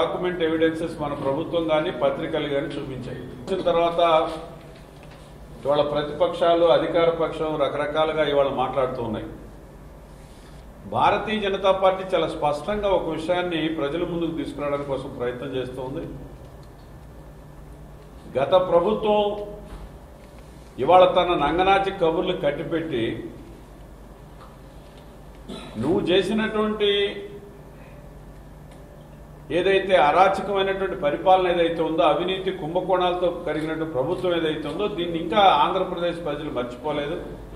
document evidences మన ప్రభుత్వం కానీ పత్రికలు కానీ చూపించాయి వచ్చిన తర్వాత ఇవాళ ప్రతిపక్షాలు అధికార పక్షం రకరకాలుగా ఇవాళ మాట్లాడుతూ ఉన్నాయి భారతీయ జనతా పార్టీ చాలా స్పష్టంగా ఒక విషయాన్ని ప్రజల ముందుకు తీసుకురావడానికి కోసం ప్రయత్నం చేస్తోంది గత ప్రభుత్వం ఇవాళ తన నంగనాచి కబుర్లు కట్టిపెట్టి నువ్వు చేసినటువంటి ఏదైతే అరాచకమైనటువంటి పరిపాలన ఏదైతే ఉందో అవినీతి కుంభకోణాలతో కలిగినటువంటి ప్రభుత్వం ఏదైతే ఉందో దీన్ని ఇంకా ఆంధ్రప్రదేశ్ ప్రజలు మర్చిపోలేదు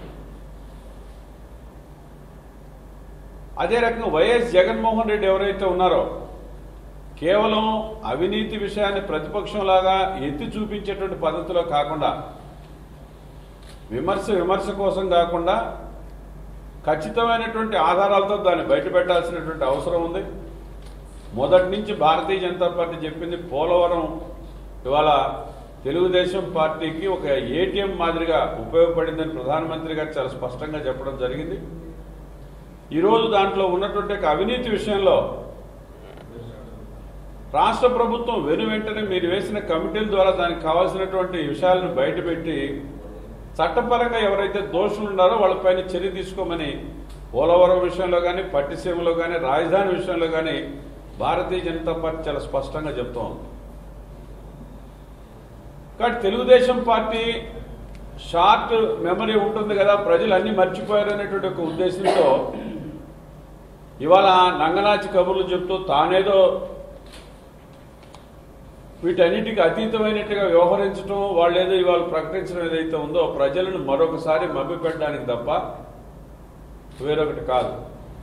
అదే రకంగా వైఎస్ జగన్మోహన్ రెడ్డి ఎవరైతే ఉన్నారో కేవలం అవినీతి విషయాన్ని ప్రతిపక్షంలాగా ఎత్తి చూపించేటువంటి పద్ధతిలో కాకుండా విమర్శ విమర్శ కోసం కాకుండా ఖచ్చితమైనటువంటి ఆధారాలతో దాన్ని బయటపెట్టాల్సినటువంటి అవసరం ఉంది మొదటి నుంచి భారతీయ జనతా పార్టీ చెప్పింది పోలవరం ఇవాళ తెలుగుదేశం పార్టీకి ఒక ఏటీఎం మాదిరిగా ఉపయోగపడిందని ప్రధానమంత్రి గారు చాలా స్పష్టంగా చెప్పడం జరిగింది ఈరోజు దాంట్లో ఉన్నటువంటి ఒక అవినీతి విషయంలో రాష్ట్ర ప్రభుత్వం వెను వెంటనే మీరు వేసిన కమిటీల ద్వారా దానికి కావాల్సినటువంటి విషయాలను బయటపెట్టి చట్టపరంగా ఎవరైతే దోషులు ఉన్నారో వాళ్ళపైన చర్య తీసుకోమని పోలవరం విషయంలో కానీ పట్టిసీమలో కానీ రాజధాని విషయంలో కానీ భారతీయ జనతా పార్టీ చాలా స్పష్టంగా చెప్తా ఉంది కాబట్టి తెలుగుదేశం పార్టీ షార్ట్ మెమరీ ఉంటుంది కదా ప్రజలు అన్ని మర్చిపోయారు అనేటువంటి ఒక ఉద్దేశంతో ఇవాళ నంగనాచి కబుర్లు చెప్తూ తానేదో వీటన్నిటికీ అతీతమైనట్టుగా వ్యవహరించడం వాళ్ళు ఏదో ఇవాళ ప్రకటించడం ఏదైతే ఉందో ప్రజలను మరొకసారి మభ్యపెట్టడానికి తప్ప వేరొకటి కాదు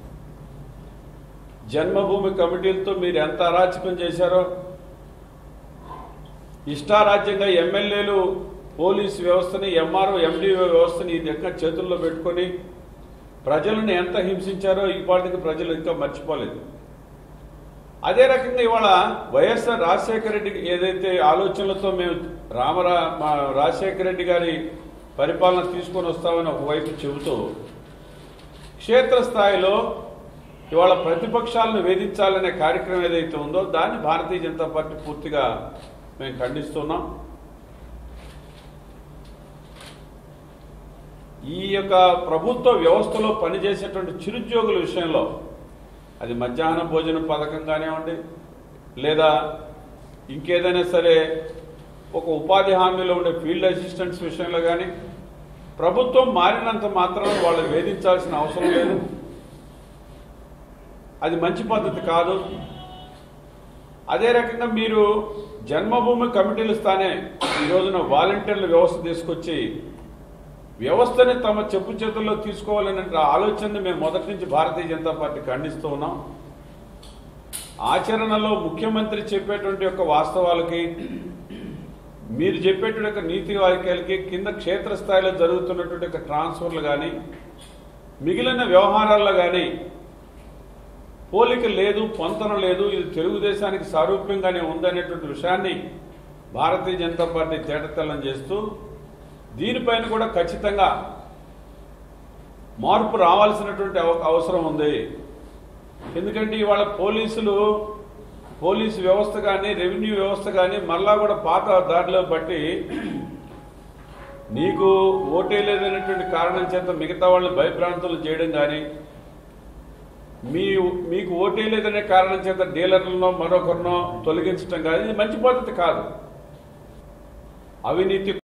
జన్మభూమి కమిటీలతో మీరు ఎంత అరాచకం చేశారో ఇష్టారాజ్యంగా ఎమ్మెల్యేలు పోలీస్ వ్యవస్థని ఎంఆర్ఓ ఎండిఓ వ్యవస్థని ఈ దగ్గర చేతుల్లో పెట్టుకొని ప్రజలను ఎంత హింసించారో ఈ పాటికి ప్రజలు ఇంకా మర్చిపోలేదు అదే రకంగా ఇవాళ వైఎస్ఆర్ రాజశేఖర రెడ్డి ఏదైతే ఆలోచనలతో మేము రామరా మా రాజశేఖర రెడ్డి గారి పరిపాలన తీసుకొని వస్తామని ఒకవైపు చెబుతూ క్షేత్రస్థాయిలో ఇవాళ ప్రతిపక్షాలను వేధించాలనే కార్యక్రమం ఏదైతే ఉందో దాన్ని భారతీయ జనతా పార్టీ పూర్తిగా మేము ఖండిస్తున్నాం ఈ యొక్క ప్రభుత్వ వ్యవస్థలో పనిచేసేటువంటి చిరుద్యోగుల విషయంలో అది మధ్యాహ్న భోజన పథకం కానివ్వండి లేదా ఇంకేదైనా సరే ఒక ఉపాధి హామీలో ఉండే ఫీల్డ్ అసిస్టెంట్స్ విషయంలో కానీ ప్రభుత్వం మారినంత మాత్రం వాళ్ళు వేధించాల్సిన అవసరం లేదు అది మంచి పద్ధతి కాదు అదే రకంగా మీరు జన్మభూమి కమిటీలు స్థానే ఈ రోజున వాలంటీర్ల వ్యవస్థ తీసుకొచ్చి వ్యవస్థని తమ చెప్పు చేతుల్లో తీసుకోవాలనే ఆలోచనని మేము మొదటి నుంచి భారతీయ జనతా పార్టీ ఖండిస్తూ ఉన్నాం ఆచరణలో ముఖ్యమంత్రి చెప్పేటువంటి యొక్క వాస్తవాలకి మీరు చెప్పేటువంటి యొక్క నీతి వాక్యాలకి కింద క్షేత్రస్థాయిలో జరుగుతున్నటువంటి యొక్క ట్రాన్స్ఫర్లు కానీ మిగిలిన వ్యవహారాల్లో కానీ పోలిక లేదు పొంతన లేదు ఇది తెలుగుదేశానికి సారూప్యంగానే ఉందనేటువంటి విషయాన్ని భారతీయ జనతా పార్టీ తేటతెల్లం చేస్తూ దీనిపైన కూడా ఖచ్చితంగా మార్పు రావాల్సినటువంటి అవ- అవసరం ఉంది ఎందుకంటే ఇవాళ పోలీసులు పోలీసు వ్యవస్థ కానీ రెవెన్యూ వ్యవస్థ కానీ మరలా కూడా పాత దారిలో బట్టి నీకు ఓటే లేదనేటువంటి కారణం చేత మిగతా వాళ్ళు భయభ్రాంతులు చేయడం కానీ మీ మీకు ఓటే లేదనే కారణం చేత డీలర్లను మరొకరినో తొలగించడం కానీ ఇది మంచి పద్ధతి కాదు అవినీతి